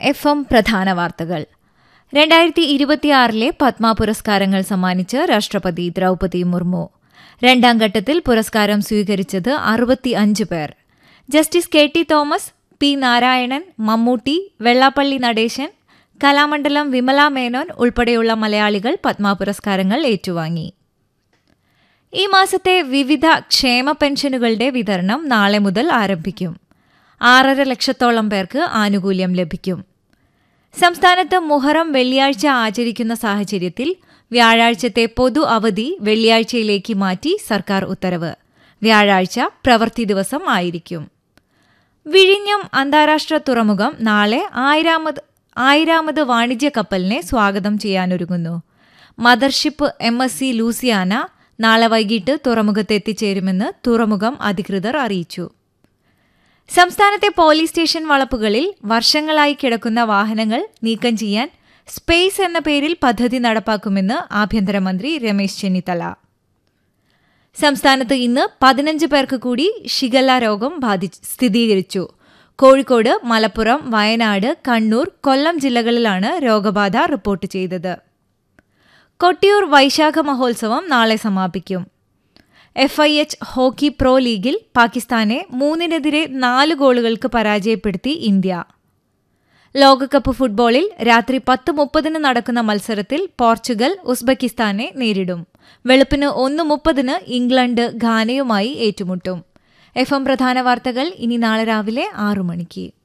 F M പ്രധാന വാർത്തകൾ രണ്ടായിരത്തി ഇരുപത്തിയാറിലെ പത്മ പുരസ്കാരങ്ങൾ സമ്മാനിച്ച് രാഷ്ട്രപതി ദ്രൗപതി മുർമു രണ്ടാം ഘട്ടത്തിൽ പുരസ്കാരം സ്വീകരിച്ചത് അറുപത്തിയഞ്ച് പേർ justice K T Thomas P Narayanan Mammootty Vellappally Natesan Kalamandalam Vimala Menon ഉൾപ്പെടെയുള്ള മലയാളികൾ പത്മ പുരസ്കാരങ്ങൾ ഏറ്റുവാങ്ങി ഈ മാസത്തെ വിവിധ ക്ഷേമ പെൻഷനുകളുടെ വിതരണം നാളെ മുതൽ ആരംഭിക്കും ആറര ലക്ഷത്തോളം പേർക്ക് ആനുകൂല്യം ലഭിക്കും സംസ്ഥാനത്ത് മുഹറം വെള്ളിയാഴ്ച ആചരിക്കുന്ന സാഹചര്യത്തിൽ വ്യാഴാഴ്ചത്തെ പൊതു അവധി വെള്ളിയാഴ്ചയിലേക്ക് മാറ്റി സർക്കാർ ഉത്തരവ് വ്യാഴാഴ്ച പ്രവൃത്തി ദിവസം ആയിരിക്കും വിഴിഞ്ഞം അന്താരാഷ്ട്ര തുറമുഖം നാളെ ആയിരാമത് ആയിരാമത് വാണിജ്യ കപ്പലിനെ സ്വാഗതം ചെയ്യാനൊരുങ്ങുന്നു mothership M S C Luciana നാളെ വൈകിട്ട് തുറമുഖത്ത് എത്തിച്ചേരുമെന്ന് തുറമുഖം അധികൃതർ അറിയിച്ചു സംസ്ഥാനത്തെ പോലീസ് സ്റ്റേഷൻ വളപ്പുകളിൽ വർഷങ്ങളായി കിടക്കുന്ന വാഹനങ്ങൾ നീക്കം ചെയ്യാൻ സ്പേസ് എന്ന പേരിൽ പദ്ധതി നടപ്പാക്കുമെന്ന് ആഭ്യന്തരമന്ത്രി രമേശ് ചെന്നിത്തല സംസ്ഥാനത്ത് ഇന്ന് പതിനഞ്ച് പേർക്ക് കൂടി ഷിഗല്ല രോഗം ബാധി സ്ഥിരീകരിച്ചു കോഴിക്കോട് മലപ്പുറം വയനാട് കണ്ണൂർ കൊല്ലം ജില്ലകളിലാണ് രോഗബാധ റിപ്പോർട്ട് ചെയ്തത് കൊട്ടിയൂർ വൈശാഖ മഹോത്സവം നാളെ സമാപിക്കും F I H hockey pro ലീഗിൽ പാകിസ്ഥാനെ മൂന്നിനെതിരെ നാല് ഗോളുകൾക്ക് പരാജയപ്പെടുത്തി ഇന്ത്യ ലോകകപ്പ് ഫുട്ബോളിൽ രാത്രി പത്ത് മുപ്പതിന് നടക്കുന്ന മത്സരത്തിൽ പോർച്ചുഗൽ ഉസ്ബെക്കിസ്ഥാനെ നേരിടും വെളുപ്പിന് ഒന്ന് മുപ്പതിന് ഇംഗ്ലണ്ട് ഘാനയുമായി ഏറ്റുമുട്ടും എഫ് എം പ്രധാന വാർത്തകൾ ഇനി നാളെ രാവിലെ ആറു മണിക്ക്